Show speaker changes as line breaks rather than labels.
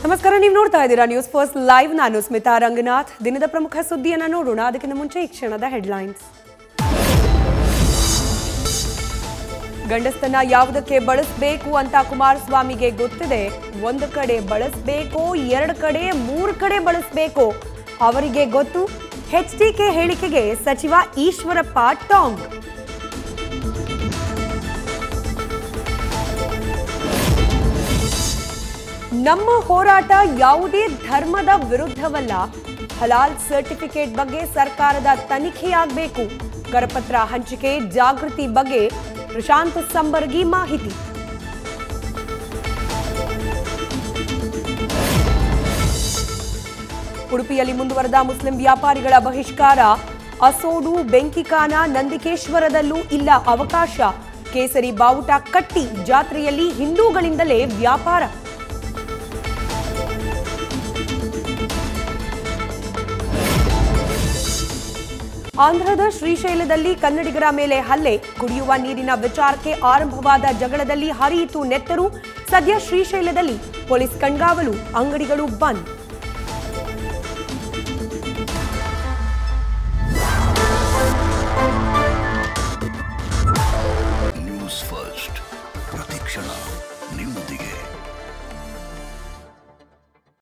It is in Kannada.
ನಮಸ್ಕಾರ ನೀವು ನೋಡ್ತಾ ಇದ್ದೀರಾ ನ್ಯೂಸ್ ಫಸ್ಟ್ ಲೈವ್ ನಾನು ಸ್ಮಿತಾ ರಂಗನಾಥ್ ದಿನದ ಪ್ರಮುಖ ಸುದ್ದಿಯನ್ನ ನೋಡೋಣ ಅದಕ್ಕಿಂತ ಮುಂಚೆ ಈ ಕ್ಷಣದ ಹೆಡ್ಲೈನ್ಸ್ ಗಂಡಸ್ತನ ಯಾವುದಕ್ಕೆ ಬಳಸಬೇಕು ಅಂತ ಕುಮಾರಸ್ವಾಮಿಗೆ ಗೊತ್ತಿದೆ ಒಂದು ಕಡೆ ಬಳಸಬೇಕೋ ಎರಡು ಕಡೆ ಮೂರು ಕಡೆ ಬಳಸಬೇಕೋ ಅವರಿಗೆ ಗೊತ್ತು ಎಚ್ಡಿಕೆ ಹೇಳಿಕೆಗೆ ಸಚಿವ ಈಶ್ವರಪ್ಪ ಟಾಂಗ್ ನಮ್ಮ ಹೋರಾಟ ಯಾವುದೇ ಧರ್ಮದ ವಿರುದ್ಧವಲ್ಲ ಹಲಾಲ್ ಸರ್ಟಿಫಿಕೇಟ್ ಬಗ್ಗೆ ಸರ್ಕಾರದ ತನಿಖೆಯಾಗಬೇಕು ಕರಪತ್ರ ಹಂಚಿಕೆ ಜಾಗೃತಿ ಬಗ್ಗೆ ಪ್ರಶಾಂತ್ ಸಂಬರ್ಗಿ ಮಾಹಿತಿ ಉಡುಪಿಯಲ್ಲಿ ಮುಂದುವರೆದ ಮುಸ್ಲಿಂ ವ್ಯಾಪಾರಿಗಳ ಬಹಿಷ್ಕಾರ ಅಸೋಡು ಬೆಂಕಿಕಾನ ನಂದಿಕೇಶ್ವರದಲ್ಲೂ ಇಲ್ಲ ಅವಕಾಶ ಕೇಸರಿ ಬಾವುಟ ಕಟ್ಟಿ ಜಾತ್ರೆಯಲ್ಲಿ ಹಿಂದೂಗಳಿಂದಲೇ ವ್ಯಾಪಾರ ಆಂಧ್ರದ ಶ್ರೀಶೈಲದಲ್ಲಿ ಕನ್ನಡಿಗರ ಮೇಲೆ ಹಲ್ಲೆ ಕುಡಿಯುವ ನೀರಿನ ವಿಚಾರಕ್ಕೆ ಆರಂಭವಾದ ಜಗಳದಲ್ಲಿ ಹರಿಯಿತು ನೆತ್ತರು ಸದ್ಯ ಶ್ರೀಶೈಲದಲ್ಲಿ ಪೊಲೀಸ್ ಕಣ್ಗಾವಲು ಅಂಗಡಿಗಳು ಬಂದ್